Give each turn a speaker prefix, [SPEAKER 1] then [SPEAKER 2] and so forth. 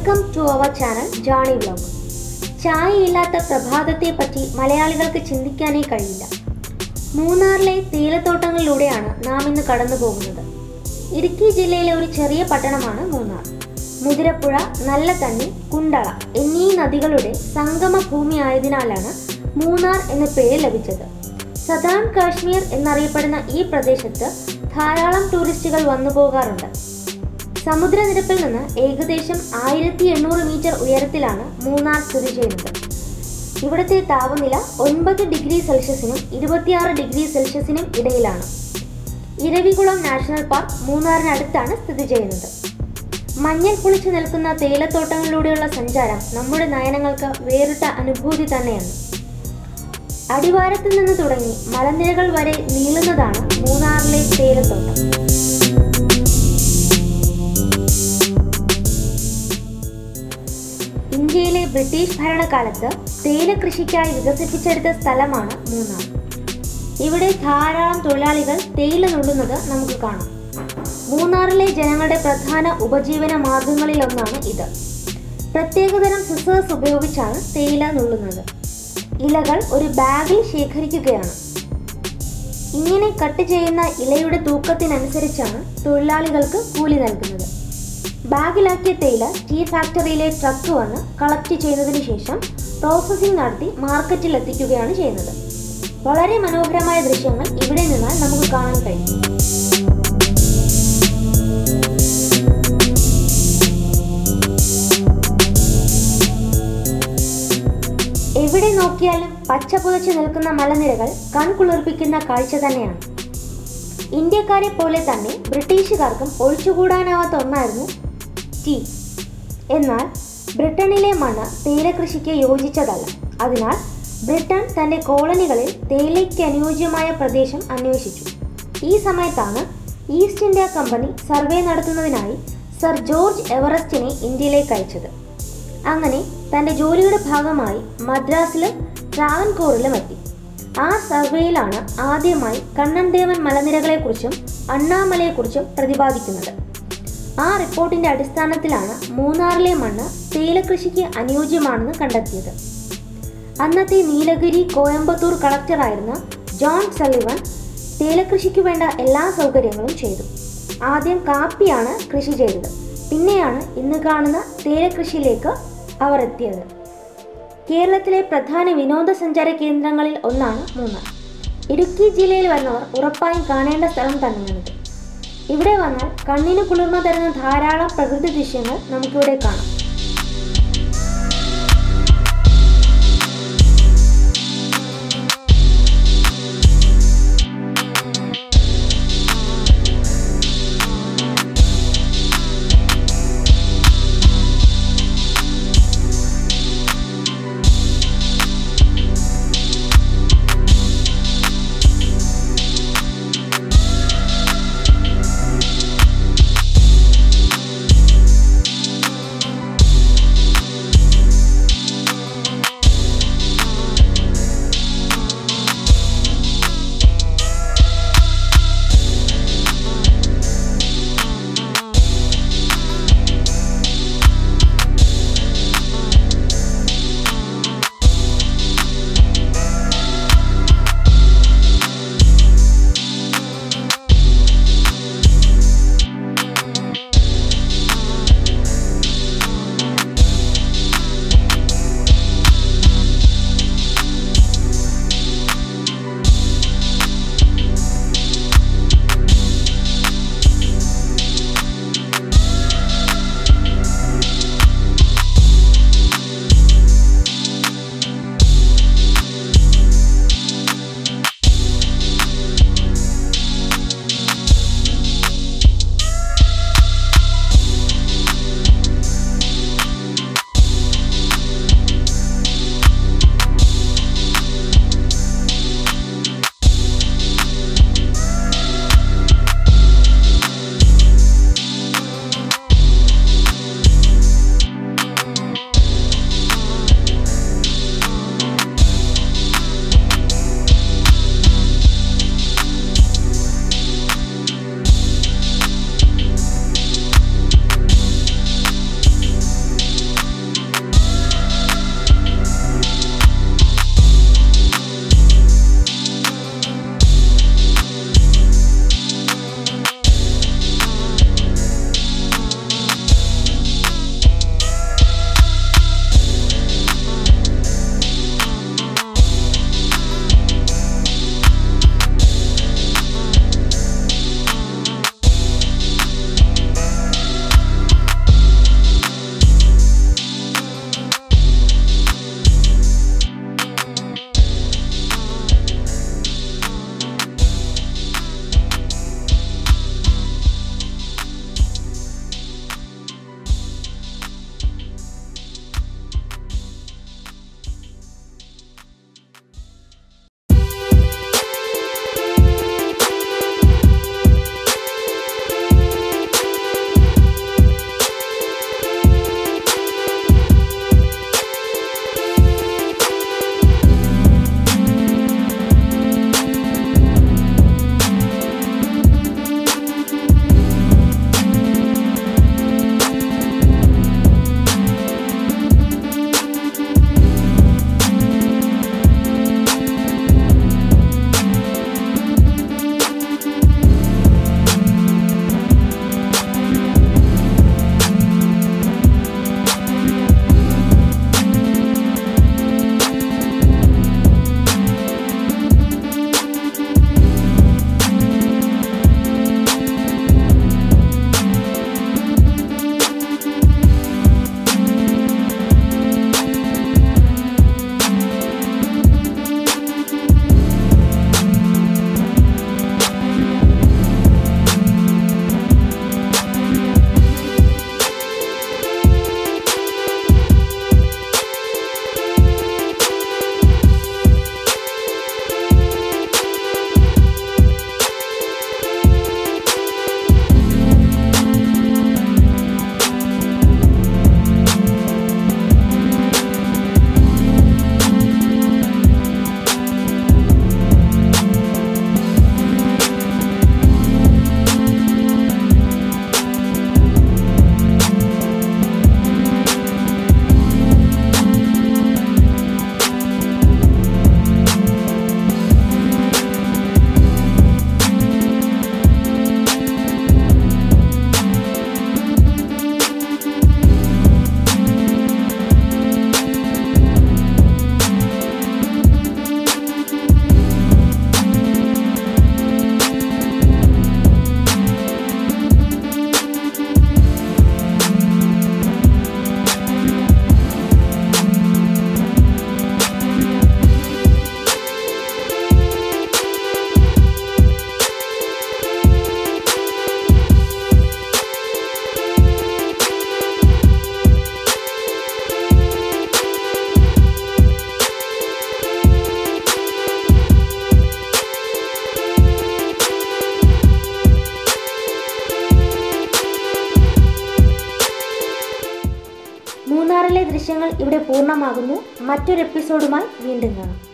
[SPEAKER 1] welcome to our channel Jani vlog ചായയില്ലാത്ത പ്രഭാതത്തെ പറ്റി മലയാളികൾക്ക് ചിന്തിക്കാനേ കഴിയില്ല മൂന്നാറിലെ തേയിലത്തോട്ടങ്ങളിലൂടെയാണ് നാം ഇന്ന് കടന്നു പോകുന്നത് ഇടുക്കി ജില്ലയിലെ ഒരു ചെറിയ പട്ടണമാണ് മൂന്നാർ മുതിരപ്പുഴ നല്ല തണ്ണി കുണ്ടള എന്നീ നദികളുടെ സംഗമ ഭൂമി ആയതിനാലാണ് മൂന്നാർ എന്ന പേര് ലഭിച്ചത് സദാൻ കാശ്മീർ എന്നറിയപ്പെടുന്ന ഈ പ്രദേശത്ത് ധാരാളം ടൂറിസ്റ്റുകൾ വന്നു പോകാറുണ്ട് സമുദ്രനിരപ്പിൽ നിന്ന് ഏകദേശം ആയിരത്തി എണ്ണൂറ് മീറ്റർ ഉയരത്തിലാണ് മൂന്നാർ സ്ഥിതി ചെയ്യുന്നത് ഇവിടുത്തെ താപനില ഒൻപത് ഡിഗ്രി സെൽഷ്യസിനും ഇരുപത്തിയാറ് ഡിഗ്രി സെൽഷ്യസിനും ഇടയിലാണ് ഇരവികുളം നാഷണൽ പാർക്ക് മൂന്നാറിനടുത്താണ് സ്ഥിതി ചെയ്യുന്നത് മഞ്ഞൾ കുളിച്ചു നിൽക്കുന്ന തേയിലത്തോട്ടങ്ങളിലൂടെയുള്ള സഞ്ചാരം നമ്മുടെ നയനങ്ങൾക്ക് വേറിട്ട അനുഭൂതി തന്നെയാണ് അടിവാരത്ത് നിന്ന് തുടങ്ങി മലനിരകൾ വരെ നീളുന്നതാണ് മൂന്നാറിലെ തേയിലത്തോട്ടം ഇന്ത്യയിലെ ബ്രിട്ടീഷ് ഭരണകാലത്ത് തേയില കൃഷിക്കായി വികസിപ്പിച്ചെടുത്ത സ്ഥലമാണ് മൂന്നാർ ഇവിടെ ധാരാളം തൊഴിലാളികൾ തേയില നുള്ളുന്നത് നമുക്ക് കാണാം മൂന്നാറിലെ ജനങ്ങളുടെ പ്രധാന ഉപജീവന മാർഗങ്ങളിലൊന്നാണ് ഇത് പ്രത്യേകതരം സിസേഴ്സ് ഉപയോഗിച്ചാണ് തേയില നുള്ളുന്നത് ഇലകൾ ഒരു ബാഗിൽ ശേഖരിക്കുകയാണ് ഇങ്ങനെ കട്ട് ചെയ്യുന്ന ഇലയുടെ തൂക്കത്തിനനുസരിച്ചാണ് തൊഴിലാളികൾക്ക് കൂലി നൽകുന്നത് ബാഗിലാക്കിയ തേയില ടീ ഫാക്ടറിയിലെ ട്രക്ക് വന്ന് കളക്ട് ചെയ്തതിനു ശേഷം പ്രോസസ്സിംഗ് നടത്തി മാർക്കറ്റിൽ എത്തിക്കുകയാണ് ചെയ്യുന്നത് വളരെ മനോഹരമായ ദൃശ്യങ്ങൾ ഇവിടെ നിന്നാൽ നമുക്ക് കാണാൻ കഴിയും എവിടെ നോക്കിയാലും പച്ച പുതച്ചു നിൽക്കുന്ന മലനിരകൾ കൺകുളിർപ്പിക്കുന്ന കാഴ്ച തന്നെയാണ് ഇന്ത്യക്കാരെ പോലെ തന്നെ ബ്രിട്ടീഷുകാർക്കും ഒഴിച്ചുകൂടാനാവാത്ത ഒന്നായിരുന്നു ടീ എന്നാൽ ബ്രിട്ടനിലെ മണ്ണ് തേയില കൃഷിക്ക് യോജിച്ചതല്ല അതിനാൽ ബ്രിട്ടൻ തൻ്റെ കോളനികളിൽ തേയിലയ്ക്ക് അനുയോജ്യമായ പ്രദേശം അന്വേഷിച്ചു ഈ സമയത്താണ് ഈസ്റ്റ് ഇന്ത്യ കമ്പനി സർവേ നടത്തുന്നതിനായി സർ ജോർജ് എവറസ്റ്റിനെ ഇന്ത്യയിലേക്ക് അയച്ചത് അങ്ങനെ തൻ്റെ ജോലിയുടെ ഭാഗമായി മദ്രാസിലും ട്രാവൻകൂറിലും എത്തി ആ സർവേയിലാണ് ആദ്യമായി കണ്ണൻദേവൻ മലനിരകളെക്കുറിച്ചും അണ്ണാമലയെക്കുറിച്ചും പ്രതിപാദിക്കുന്നത് ആ റിപ്പോർട്ടിന്റെ അടിസ്ഥാനത്തിലാണ് മൂന്നാറിലെ മണ്ണ് തേയിലകൃഷിക്ക് അനുയോജ്യമാണെന്ന് കണ്ടെത്തിയത് അന്നത്തെ നീലഗിരി കോയമ്പത്തൂർ കളക്ടറായിരുന്ന ജോൺ സലിവൻ തേയിലകൃഷിക്ക് വേണ്ട എല്ലാ സൗകര്യങ്ങളും ചെയ്തു ആദ്യം കാപ്പിയാണ് കൃഷി ചെയ്തത് പിന്നെയാണ് ഇന്ന് കാണുന്ന തേയിലകൃഷിയിലേക്ക് അവർ എത്തിയത് കേരളത്തിലെ പ്രധാന വിനോദസഞ്ചാര കേന്ദ്രങ്ങളിൽ ഒന്നാണ് മൂന്നാർ ഇടുക്കി ജില്ലയിൽ വരുന്നവർ ഉറപ്പായും കാണേണ്ട സ്ഥലം തന്നെയാണിത് ഇവിടെ വന്നാൽ കണ്ണിന് കുളിർമ തരുന്ന ധാരാളം പ്രകൃതി ദൃശ്യങ്ങൾ നമുക്കിവിടെ കാണാം ദൃശ്യങ്ങൾ ഇവിടെ പൂർണ്ണമാകുന്നു മറ്റൊരു എപ്പിസോഡുമായി വീണ്ടും കാണാം